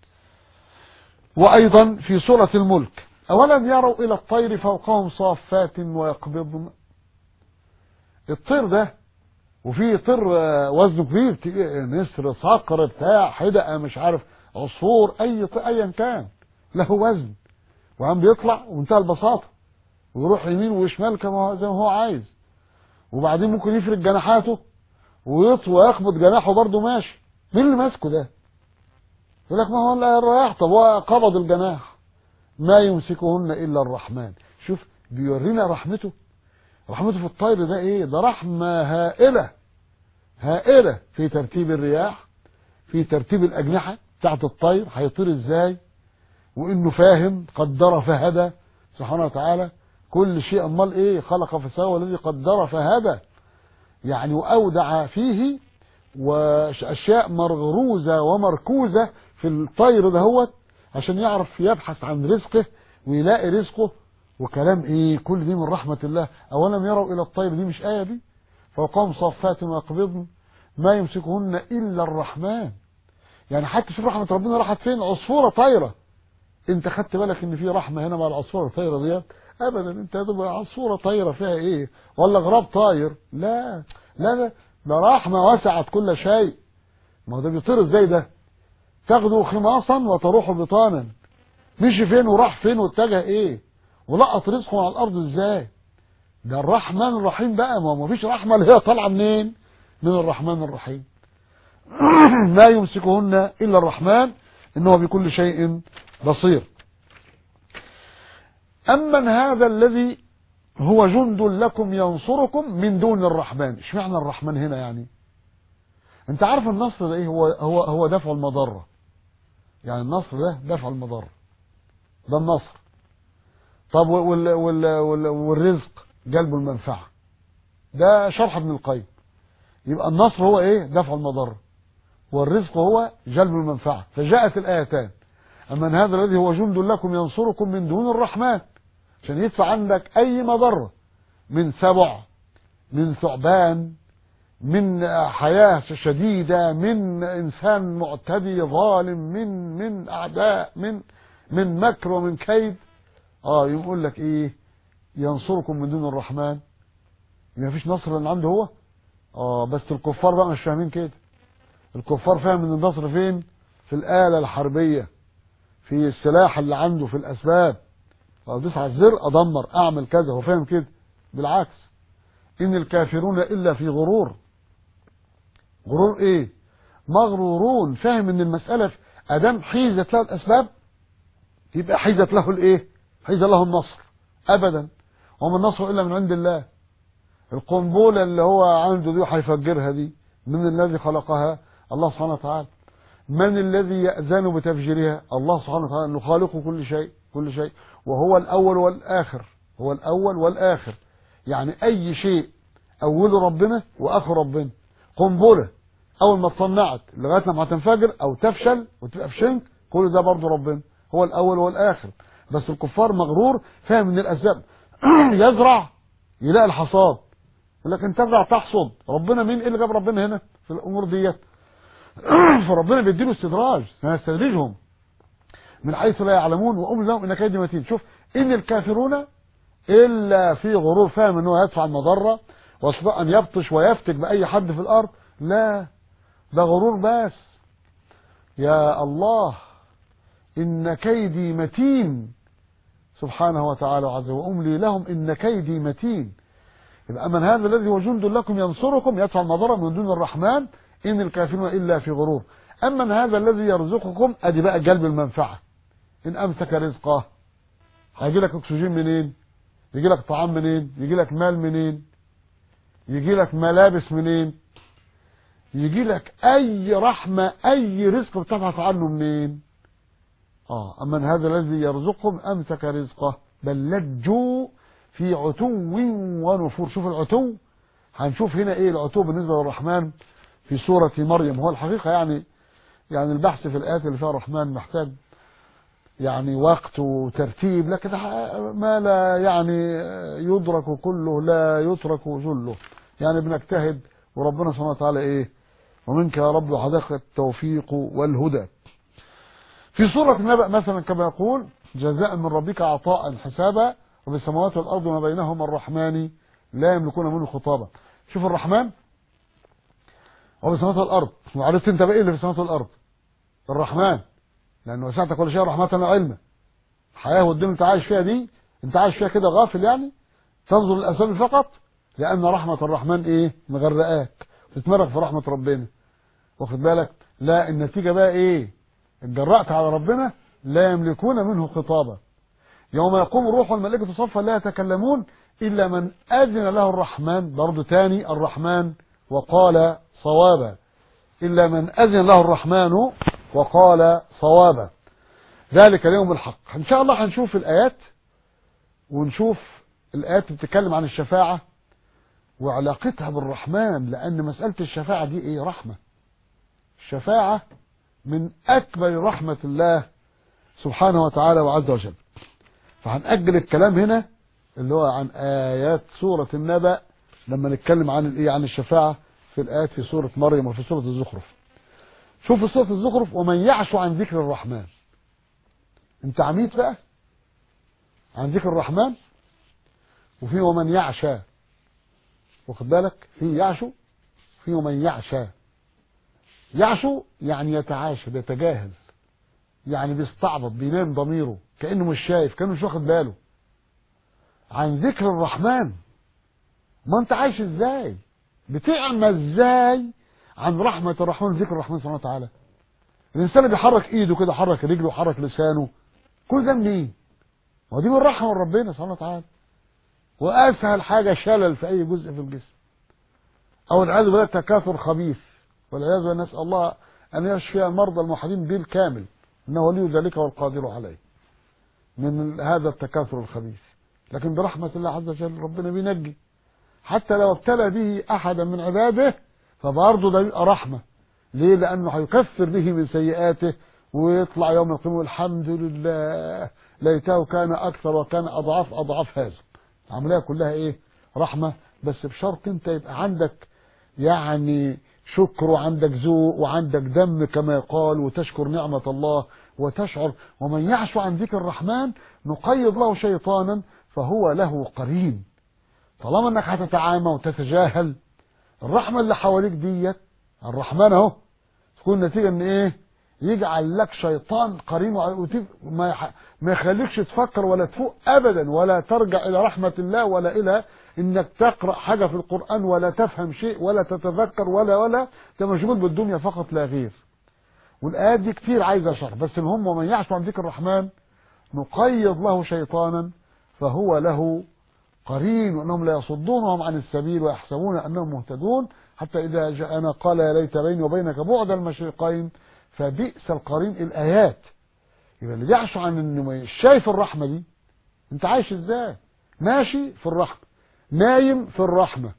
وايضا في سورة الملك اولم يروا الى الطير فوقهم صافات ويقبضن الطير ده وفي طير وزنه كبير نسر صقر بتاع حدقه مش عارف عصفور اي ايا كان له وزن وعم بيطلع ومنتهى البساطه ويروح يمين وشمال كما زي ما هو عايز وبعدين ممكن يفرد جناحاته ويطوى ويخبط جناحه برضه ماشي مين اللي ماسكه ده يقول لك ما هو الرياح طب هو قبض الجناح ما يمسكهن الا الرحمن شوف بيورينا رحمته رحمته في الطير ده ايه ده رحمه هائله هائله في ترتيب الرياح في ترتيب الاجنحه بتاعت الطير هيطير ازاي وانه فاهم قدر فهدى سبحانه وتعالى كل شيء امال ايه خلق فسوى والذي قدر فهدى يعني واودع فيه واشياء مرغروزه ومركوزه في الطير دهوت عشان يعرف يبحث عن رزقه ويلاقي رزقه وكلام ايه كل دي من رحمه الله اولم يروا الى الطير دي مش ايه دي فوقهم صافات ويقبضن ما يمسكهن الا الرحمن يعني حتى شوف رحمه ربنا راحت فين عصفوره طايره انت خدت بالك ان في رحمه هنا مع العصفوره الطايره ديت ابدا انت تبقى عصفوره طايره فيها ايه ولا غراب طاير لا لا لا ده رحمه وسعت كل شيء ما هو ده بيطير ازاي ده تاخده خماصا وتروح بطانا مشي فين وراح فين واتجه ايه ولقط رزقه على الارض ازاي ده الرحمن الرحيم بقى ما فيش رحمه اللي هي طالعه منين من الرحمن الرحيم ما يمسكهن الا الرحمن انه بكل شيء بصير أمن هذا الذي هو جند لكم ينصركم من دون الرحمن اشمعنى الرحمن هنا يعني انت عارف النصر ده ايه هو هو هو دفع المضره يعني النصر ده دفع المضره ده النصر طب وال وال وال والرزق جلب المنفعه ده شرح ابن القيم يبقى النصر هو ايه دفع المضره والرزق هو جلب المنفعه فجاءت الايتان أما هذا الذي هو جند لكم ينصركم من دون الرحمن عشان يدفع عنك أي مضرة من سبع من ثعبان من حياة شديدة من إنسان معتدي ظالم من من أعداء من من مكر ومن كيد اه يقول لك ايه ينصركم من دون الرحمن ما فيش نصر من عنده هو اه بس الكفار بقى مش فاهمين كده الكفار فاهم ان النصر فين في الآلة الحربية في السلاح اللي عنده في الاسباب ادوس على الزر ادمر اعمل كذا هو فاهم كده بالعكس ان الكافرون الا في غرور غرور ايه مغرورون فاهم ان المساله ادام حيزت له الاسباب يبقى حيزت له الايه حيز له النصر ابدا وما النصر الا من عند الله القنبله اللي هو عنده دي هيفجرها دي من الذي خلقها الله سبحانه وتعالى من الذي يأذن بتفجيرها الله سبحانه وتعالى انه خالق كل شيء كل شيء وهو الأول والآخر هو الأول والآخر يعني أي شيء أوله ربنا وآخر ربنا قنبلة أول ما اتصنعت لغاية لما هتنفجر أو تفشل وتبقى في شنك كل ده برضه ربنا هو الأول والآخر بس الكفار مغرور فاهم ان الأسباب يزرع يلاقي الحصاد يقول لك انت تزرع تحصد ربنا مين ايه اللي جاب ربنا هنا في الامور ديت فربنا بيديله استدراج سنستدرجهم من حيث لا يعلمون واملي لهم ان كيدي متين شوف ان الكافرون الا في غرور فاهم ان هو يدفع المضره واستطاع أن يبطش ويفتك بأي حد في الأرض لا ده غرور بس يا الله إن كيدي متين سبحانه وتعالى عز وأملي لهم إن كيدي متين يبقى من هذا الذي هو جند لكم ينصركم يدفع المضرة من دون الرحمن إن الكافرون إلا في غرور أما هذا الذي يرزقكم أدي بقى جلب المنفعة إن أمسك رزقه هيجي لك أكسجين منين يجي لك طعام منين يجي لك مال منين يجي لك ملابس منين يجي لك أي رحمة أي رزق بتبحث عنه منين آه أما هذا الذي يرزقهم أمسك رزقه بل لجوا في عتو ونفور شوف العتو هنشوف هنا ايه العتو بالنسبة للرحمن في سورة مريم هو الحقيقة يعني يعني البحث في الآيات اللي فيها الرحمن محتاج يعني وقت وترتيب لكن ما لا يعني يدرك كله لا يترك جله يعني بنجتهد وربنا سبحانه وتعالى ايه ومنك يا رب حدق التوفيق والهدى في سورة النبأ مثلا كما يقول جزاء من ربك عطاء حسابا وفي السماوات والأرض وما بينهما الرحمن لا يملكون منه خطابا شوف الرحمن وفي السماوات والأرض وعرفت انت بقى ايه اللي في السماوات والأرض الرحمن لأنه وسعت كل شيء رحمة وعلما الحياة والدنيا انت عايش فيها دي انت عايش فيها كده غافل يعني تنظر للأسباب فقط لأن رحمة الرحمن ايه مغرقاك تتمرق في رحمة ربنا واخد بالك لا النتيجة بقى ايه اتجرأت على ربنا لا يملكون منه خطابا يوم يقوم الروح والملائكة صفا لا يتكلمون إلا من أذن له الرحمن برضه تاني الرحمن وقال صوابا إلا من أذن له الرحمن وقال صوابا ذلك اليوم الحق إن شاء الله هنشوف الآيات ونشوف الآيات بتتكلم عن الشفاعة وعلاقتها بالرحمن لأن مسألة الشفاعة دي إيه رحمة الشفاعة من أكبر رحمة الله سبحانه وتعالى وعز وجل فهنأجل الكلام هنا اللي هو عن آيات سورة النبأ لما نتكلم عن الإيه عن الشفاعة في الآيات في سورة مريم وفي سورة الزخرف شوف في سورة الزخرف ومن يعش عن ذكر الرحمن انت عميت بقى عن ذكر الرحمن وفي ومن يعشى واخد بالك في يعشو في ومن يعشى يعشو يعني يتعاشى بيتجاهل يعني بيستعبط بينام ضميره كأنه مش شايف كأنه مش واخد باله عن ذكر الرحمن ما انت عايش ازاي بتعمى ازاي عن رحمة الرحمن ذكر الرحمن سبحانه وتعالى الانسان اللي بيحرك ايده كده حرك رجله وحرك لسانه كل ده منين ودي من رحمة من ربنا سبحانه وتعالى واسهل حاجة شلل في اي جزء في الجسم او العياذ بالله تكاثر خبيث والعياذ بالله نسال الله ان يشفي المرضى الموحدين بالكامل انه ولي ذلك والقادر عليه من هذا التكاثر الخبيث لكن برحمة الله عز وجل ربنا بينجي حتى لو ابتلى به احدا من عباده فبرضه ده يبقى رحمة ليه لانه هيكفر به من سيئاته ويطلع يوم القيامة الحمد لله ليته كان اكثر وكان اضعاف اضعاف هذا العملية كلها ايه رحمة بس بشرط انت يبقى عندك يعني شكر وعندك ذوق وعندك دم كما يقال وتشكر نعمة الله وتشعر ومن يعش عن ذكر الرحمن نقيض له شيطانا فهو له قرين طالما انك هتتعامى وتتجاهل الرحمة اللي حواليك ديت الرحمن اهو تكون نتيجة ان ايه يجعل لك شيطان قرين ما ما يخليكش تفكر ولا تفوق ابدا ولا ترجع الى رحمة الله ولا الى انك تقرأ حاجة في القرآن ولا تفهم شيء ولا تتذكر ولا ولا انت مشغول بالدنيا فقط لا غير والايات دي كتير عايزة شرح بس المهم ومن يعش عن ذكر الرحمن نقيض له شيطانا فهو له قرين وانهم لا يصدونهم عن السبيل ويحسبون انهم مهتدون حتى اذا جاءنا قال يا ليت بيني وبينك بعد المشرقين فبئس القرين الايات يبقى اللي بيعشو عن انه مش شايف الرحمه دي انت عايش ازاي ماشي في الرحمه نايم في الرحمه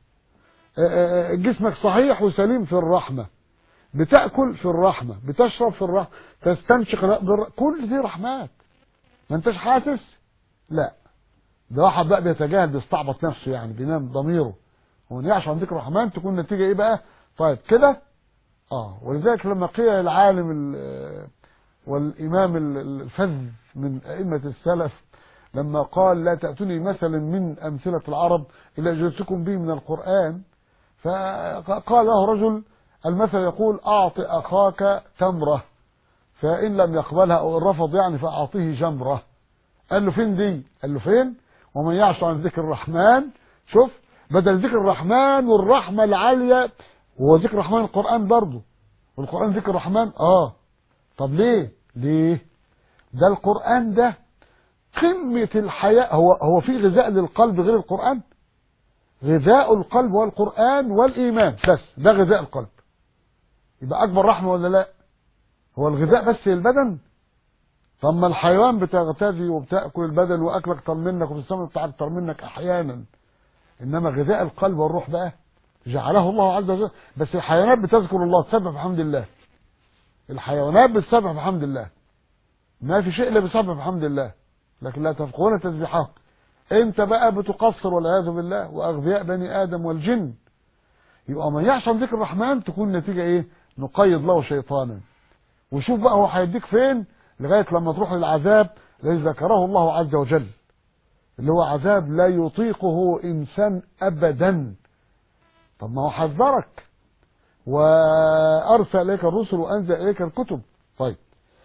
جسمك صحيح وسليم في الرحمه بتاكل في الرحمه بتشرب في الرحمه تستنشق كل دي رحمات ما انتش حاسس لا ده واحد بقى بيتجاهل بيستعبط نفسه يعني بينام ضميره ومن يعش عن ذكر الرحمن تكون النتيجه ايه بقى طيب كده اه ولذلك لما قيل العالم والامام الفذ من ائمه السلف لما قال لا تأتوني مثلا من أمثلة العرب إلا جئتكم به من القرآن فقال له رجل المثل يقول أعط أخاك تمرة فإن لم يقبلها أو إن رفض يعني فأعطيه جمرة قال له فين دي قال له فين ومن يعش عن ذكر الرحمن شوف بدل ذكر الرحمن والرحمة العالية هو ذكر الرحمن القرآن برضه والقرآن ذكر الرحمن اه طب ليه ليه ده القرآن ده قمة الحياة هو هو في غذاء للقلب غير القرآن غذاء القلب والقرآن والإيمان بس ده غذاء القلب يبقى أكبر رحمة ولا لا هو الغذاء بس للبدن طب ما الحيوان بتغتذي وبتاكل البدن واكلك اكتر منك وفي السماء بتاعك اكتر منك احيانا انما غذاء القلب والروح بقى جعله الله عز وجل بس الحيوانات بتذكر الله تسبح بحمد الله الحيوانات بتسبح بحمد الله ما في شيء الا بيسبح بحمد الله لكن لا تفقهون تسبيحهم انت بقى بتقصر والعياذ بالله واغبياء بني ادم والجن يبقى من يعصى عن ذكر الرحمن تكون النتيجه ايه نقيض له شيطانا وشوف بقى هو هيديك فين لغايه لما تروح للعذاب الذي ذكره الله عز وجل اللي هو عذاب لا يطيقه انسان ابدا طب ما هو حذرك وارسل اليك الرسل وانزل اليك الكتب طيب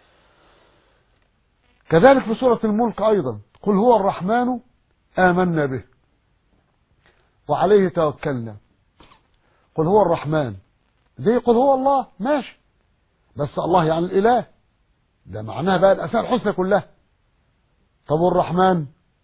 كذلك في سوره الملك ايضا قل هو الرحمن امنا به وعليه توكلنا قل هو الرحمن دي قل هو الله ماشي بس الله يعني الاله ده معناها بقى الاسماء الحسنى كلها طب والرحمن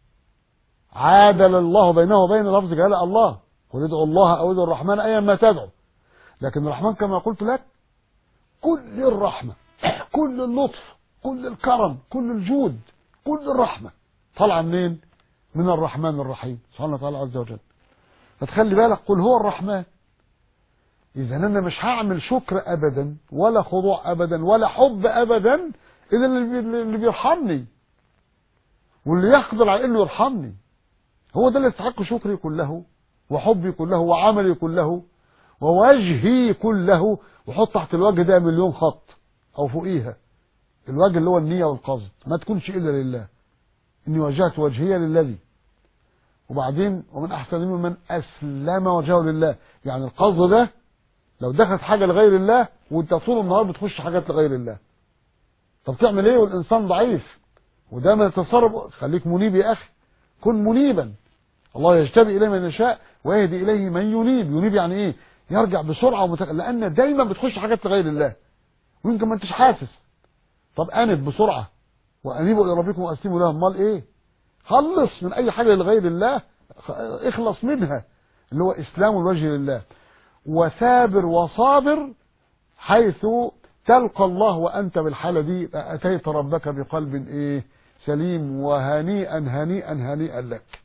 عادل الله بينه وبين لفظ جلاله الله قل ادعوا الله او ادعوا الرحمن ايا ما تدعو لكن الرحمن كما قلت لك كل الرحمه كل اللطف كل الكرم كل الجود كل الرحمه طالعه منين من الرحمن الرحيم سبحانه وتعالى عز وجل فتخلي بالك قل هو الرحمن اذا انا مش هعمل شكر ابدا ولا خضوع ابدا ولا حب ابدا الا اللي بيرحمني واللي يقدر على انه يرحمني هو ده اللي يستحق شكري كله وحبي كله وعملي كله ووجهي كله وحط تحت الوجه ده مليون خط او فوقيها الوجه اللي هو النية والقصد ما تكونش الا لله اني وجهت وجهي للذي وبعدين ومن احسن ممن اسلم وجهه لله يعني القصد ده لو دخلت حاجة لغير الله وانت طول النهار بتخش حاجات لغير الله طب تعمل ايه والانسان ضعيف وده من التصرف خليك منيب يا اخي كن منيبا الله يجتبي اليه من يشاء ويهدي اليه من ينيب ينيب يعني ايه يرجع بسرعه ومتق... لان دايما بتخش حاجات لغير الله ويمكن ما انتش حاسس طب انب بسرعه وانيبوا الى ربكم واسلموا له امال ايه خلص من اي حاجه لغير الله اخلص منها اللي هو اسلام الوجه لله وثابر وصابر حيث تلقى الله وأنت بالحالة دي أتيت ربك بقلب إيه سليم وهنيئا هنيئا هنيئا لك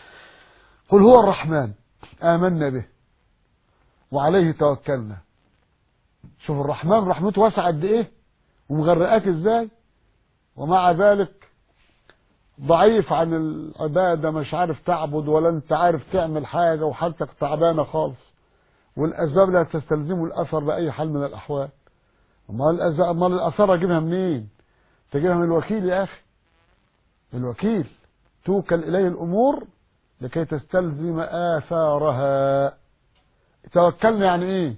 قل هو الرحمن آمنا به وعليه توكلنا شوف الرحمن رحمته واسعة قد إيه ومغرقاك إزاي ومع ذلك ضعيف عن العبادة مش عارف تعبد ولا انت عارف تعمل حاجة وحالتك تعبانة خالص والأسباب لا تستلزم الأثر بأي حال من الأحوال امال امال الاثار اجيبها منين تجيبها من الوكيل يا اخي الوكيل توكل اليه الامور لكي تستلزم اثارها توكلنا يعني ايه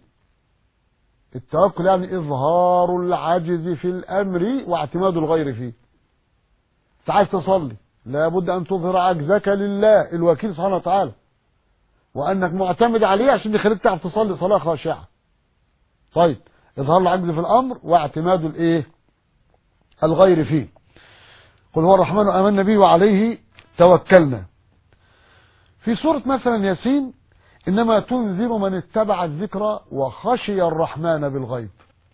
التوكل يعني اظهار العجز في الامر واعتماد الغير فيه انت عايز تصلي لابد ان تظهر عجزك لله الوكيل سبحانه وتعالى وانك معتمد عليه عشان يخليك تعرف تصلي صلاه خاشعه طيب إظهار العجز في الأمر واعتماد الإيه الغير فيه قل هو الرحمن آمنا به وعليه توكلنا في سورة مثلا ياسين إنما تنذر من اتبع الذكر وخشي الرحمن بالغيب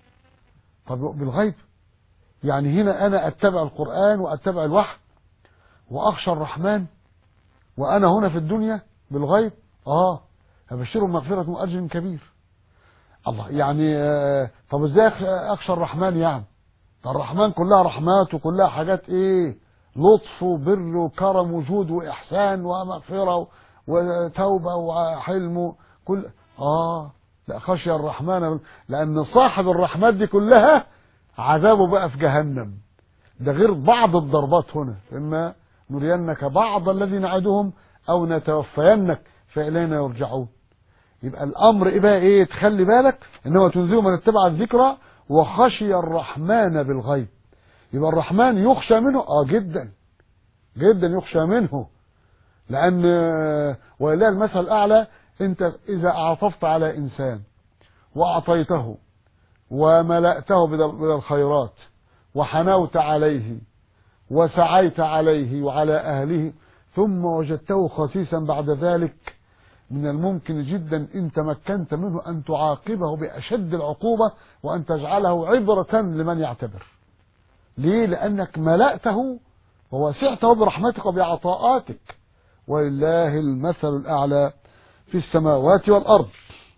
طب بالغيب يعني هنا أنا أتبع القرآن وأتبع الوحي وأخشى الرحمن وأنا هنا في الدنيا بالغيب آه أبشرهم مغفرة وأجر كبير الله يعني طب ازاي اخشى الرحمن يعني ده الرحمن كلها رحمات وكلها حاجات ايه لطف وبر وكرم وجود واحسان ومغفره وتوبه وحلم كل اه لا خشي الرحمن لان صاحب الرحمات دي كلها عذابه بقى في جهنم ده غير بعض الضربات هنا اما نرينك بعض الذي نعدهم أو نتوفينك فإلينا يرجعون يبقى الأمر إيه بقى إيه تخلي بالك إنه تنذر من اتبع الذكرى وخشي الرحمن بالغيب يبقى الرحمن يخشى منه اه جدا جدا يخشى منه لأن ولله المثل الأعلى أنت إذا أعطفت على إنسان وأعطيته وملأته من الخيرات وحنوت عليه وسعيت عليه وعلى أهله ثم وجدته خسيسا بعد ذلك من الممكن جدا إن تمكنت منه أن تعاقبه بأشد العقوبة وأن تجعله عبرة لمن يعتبر ليه لأنك ملأته ووسعته برحمتك وبعطاءاتك ولله المثل الأعلى في السماوات والأرض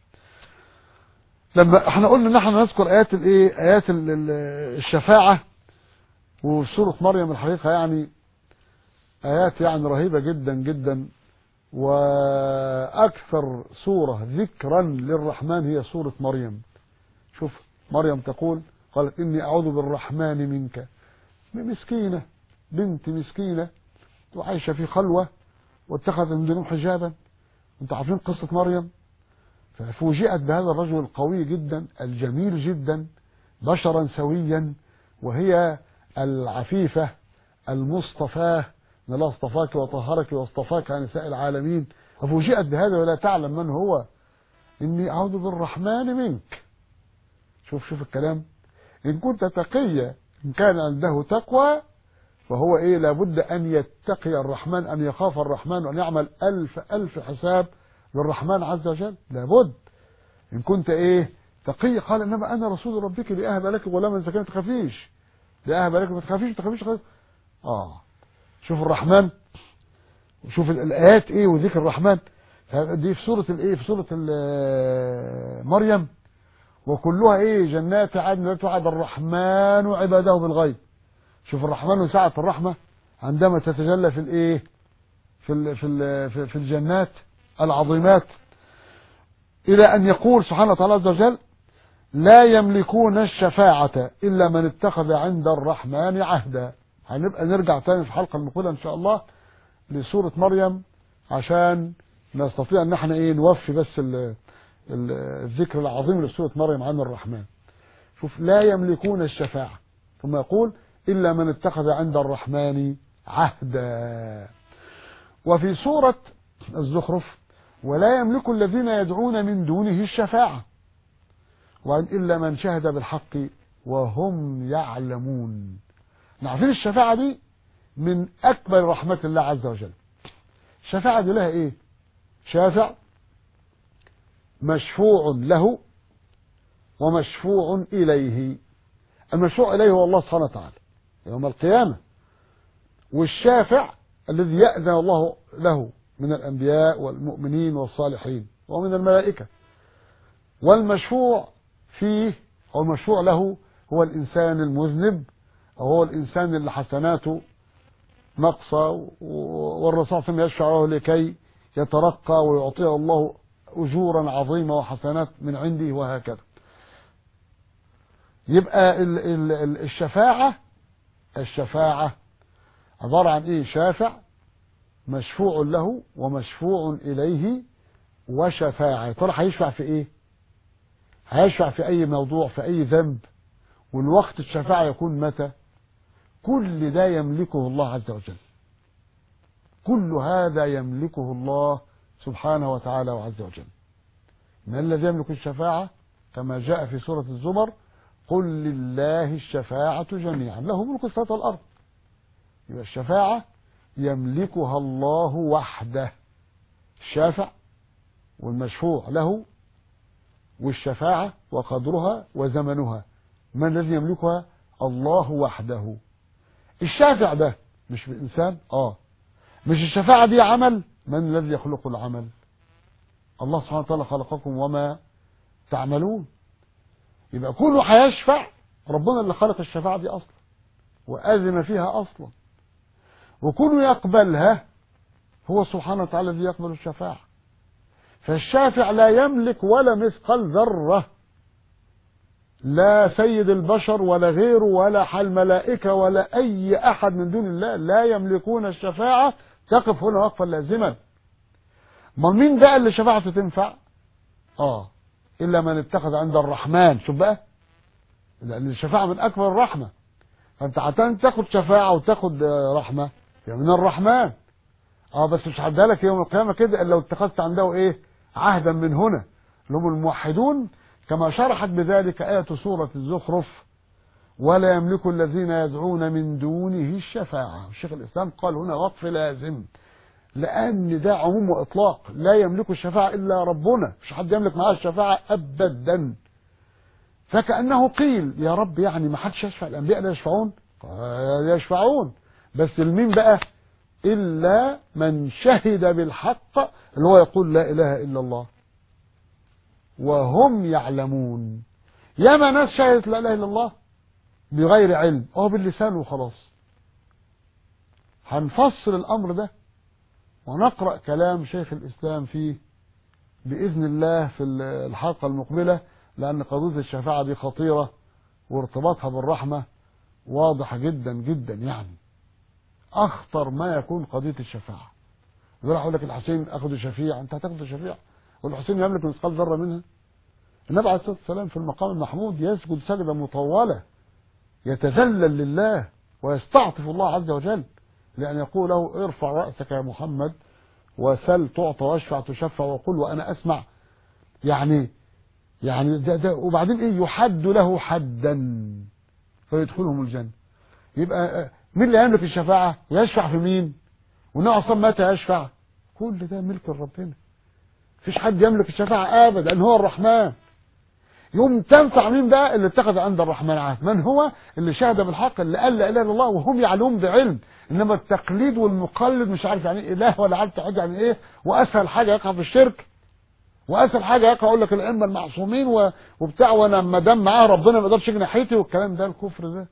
لما احنا قلنا ان احنا نذكر ايات الايه ايات الشفاعه وسوره مريم الحقيقه يعني ايات يعني رهيبه جدا جدا واكثر سوره ذكرا للرحمن هي سوره مريم شوف مريم تقول قالت اني اعوذ بالرحمن منك مسكينه بنت مسكينه وعايشه في خلوه واتخذت من دونهم حجابا انتوا عارفين قصه مريم ففوجئت بهذا الرجل القوي جدا الجميل جدا بشرا سويا وهي العفيفة المصطفاة ان الله اصطفاك وطهرك واصطفاك عن نساء العالمين ففوجئت بهذا ولا تعلم من هو إني أعوذ بالرحمن منك شوف شوف الكلام إن كنت تقيا إن كان عنده تقوى فهو إيه لابد أن يتقي الرحمن أن يخاف الرحمن وأن يعمل ألف ألف حساب للرحمن عز وجل لابد إن كنت إيه تقي قال إنما أنا رسول ربك لأهب لك غلاما زكاة ما تخافيش لأهب لك ما تخافيش ما تخافيش آه شوف الرحمن وشوف الآيات إيه وذكر الرحمن دي في سورة الإيه في سورة مريم وكلها إيه جنات عدن لا توعد الرحمن عباده بالغيب شوف الرحمن وسعة الرحمة عندما تتجلى في الإيه في ال في ال في الجنات العظيمات إلى أن يقول سبحانه وتعالى عز وجل لا يملكون الشفاعة إلا من اتخذ عند الرحمن عهدا هنبقى نرجع تاني في الحلقة المقبلة إن شاء الله لسورة مريم عشان نستطيع أن احنا إيه نوفي بس ال ال الذكر العظيم لسورة مريم عن الرحمن شوف لا يملكون الشفاعة ثم يقول إلا من اتخذ عند الرحمن عهدا وفي سورة الزخرف ولا يملك الذين يدعون من دونه الشفاعة وإن إلا من شهد بالحق وهم يعلمون عارفين الشفاعة دي من أكبر رحمة الله عز وجل الشفاعة دي لها إيه شافع مشفوع له ومشفوع إليه المشفوع إليه هو الله سبحانه وتعالى يوم القيامة والشافع الذي يأذن الله له من الأنبياء والمؤمنين والصالحين ومن الملائكة والمشفوع فيه أو المشفوع له هو الإنسان المذنب أو هو الإنسان اللي حسناته نقصة والرسول صلى الله عليه وسلم يشفع له لكي يترقى ويعطيه الله أجورا عظيمة وحسنات من عنده وهكذا يبقى الشفاعة الشفاعة عبارة عن إيه شافع مشفوع له ومشفوع إليه وشفاعة ترى هيشفع في إيه هيشفع في أي موضوع في أي ذنب والوقت الشفاعة يكون متى كل ده يملكه الله عز وجل كل هذا يملكه الله سبحانه وتعالى وعز وجل من الذي يملك الشفاعة كما جاء في سورة الزمر قل لله الشفاعة جميعا له ملك السماوات والأرض يبقى الشفاعة يملكها الله وحده الشافع والمشفوع له والشفاعة وقدرها وزمنها من الذي يملكها الله وحده الشافع ده مش بالإنسان آه مش الشفاعة دي عمل من الذي يخلق العمل الله سبحانه وتعالى خلقكم وما تعملون يبقى كله هيشفع ربنا اللي خلق الشفاعة دي أصلا وأذن فيها أصلا وكله يقبلها هو سبحانه وتعالى الذي يقبل الشفاعة فالشافع لا يملك ولا مثقال ذرة لا سيد البشر ولا غيره ولا الملائكة ولا أي أحد من دون الله لا يملكون الشفاعة تقف هنا وقفا لازما ما مين بقى اللي شفاعته تنفع اه إلا من اتخذ عند الرحمن شوف بقى لأن الشفاعة من أكبر الرحمة فأنت عشان تاخد شفاعة وتاخد رحمة يعني من الرحمن اه بس مش هديها لك يوم القيامة كده إلا لو اتخذت عنده إيه عهدا من هنا اللي هم الموحدون كما شرحت بذلك آية سورة الزخرف ولا يملك الذين يدعون من دونه الشفاعة الشيخ الإسلام قال هنا وقف لازم لأن ده عموم وإطلاق لا يملك الشفاعة إلا ربنا مش حد يملك معاه الشفاعة أبدا فكأنه قيل يا رب يعني ما حدش يشفع الأنبياء لا يشفعون يشفعون بس المين بقى إلا من شهد بالحق اللي هو يقول لا إله إلا الله وهم يعلمون ياما ناس شهدت لا اله الا الله بغير علم اه باللسان وخلاص هنفصل الامر ده ونقرا كلام شيخ الاسلام فيه باذن الله في الحلقه المقبله لان قضيه الشفاعه دي خطيره وارتباطها بالرحمه واضح جدا جدا يعني اخطر ما يكون قضيه الشفاعه يقول اقول لك الحسين اخذ شفيع انت هتاخذ شفيع والحسين يملك مثقال ذره منها النبي عليه الصلاه والسلام في المقام المحمود يسجد سجده مطوله يتذلل لله ويستعطف الله عز وجل لأن يقول له ارفع رأسك يا محمد وسل تعطى واشفع تشفع وقل وأنا أسمع يعني يعني ده ده وبعدين إيه يحد له حدا فيدخلهم الجنة يبقى مين اللي يملك الشفاعة ويشفع في مين والنبي أصلا متى يشفع كل ده ملك ربنا مفيش حد يملك الشفاعة أبدا لأن هو الرحمن يوم تنفع مين بقى اللي اتخذ عند الرحمن عهد من هو اللي شهد بالحق اللي قال لا اله الا الله وهم يعلمون بعلم انما التقليد والمقلد مش عارف يعني ايه اله ولا عارف حاجه يعني ايه واسهل حاجه يقع في الشرك واسهل حاجه يقع يقول لك الائمه المعصومين وبتاع وانا ما دام معاه ربنا ما يقدرش يجي ناحيتي والكلام ده الكفر ده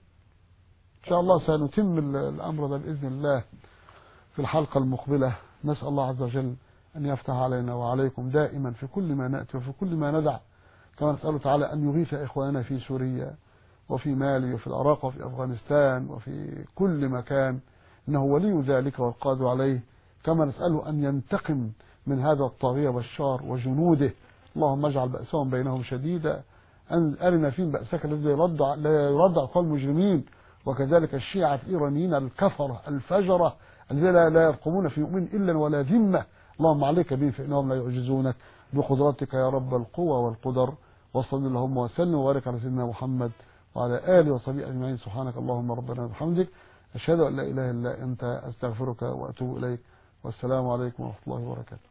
ان شاء الله سنتم الامر ده باذن الله في الحلقه المقبله نسال الله عز وجل ان يفتح علينا وعليكم دائما في كل ما ناتي وفي كل ما ندع كما نسأله تعالى أن يغيث إخواننا في سوريا وفي مالي وفي العراق وفي أفغانستان وفي كل مكان إنه ولي ذلك والقادر عليه كما نسأله أن ينتقم من هذا الطاغية بشار وجنوده اللهم اجعل بأسهم بينهم شديدا أن أرنا فيهم بأسك الذي يرد لا يرد على المجرمين وكذلك الشيعة الإيرانيين الكفرة الفجرة الذين لا يرقمون في مؤمن إلا ولا ذمة اللهم عليك بهم فإنهم لا يعجزونك بقدرتك يا رب القوى والقدر وصل اللهم وسلم وبارك على سيدنا محمد وعلى آله وصحبه أجمعين سبحانك اللهم ربنا وبحمدك أشهد أن لا إله إلا أنت أستغفرك وأتوب إليك والسلام عليكم ورحمة الله وبركاته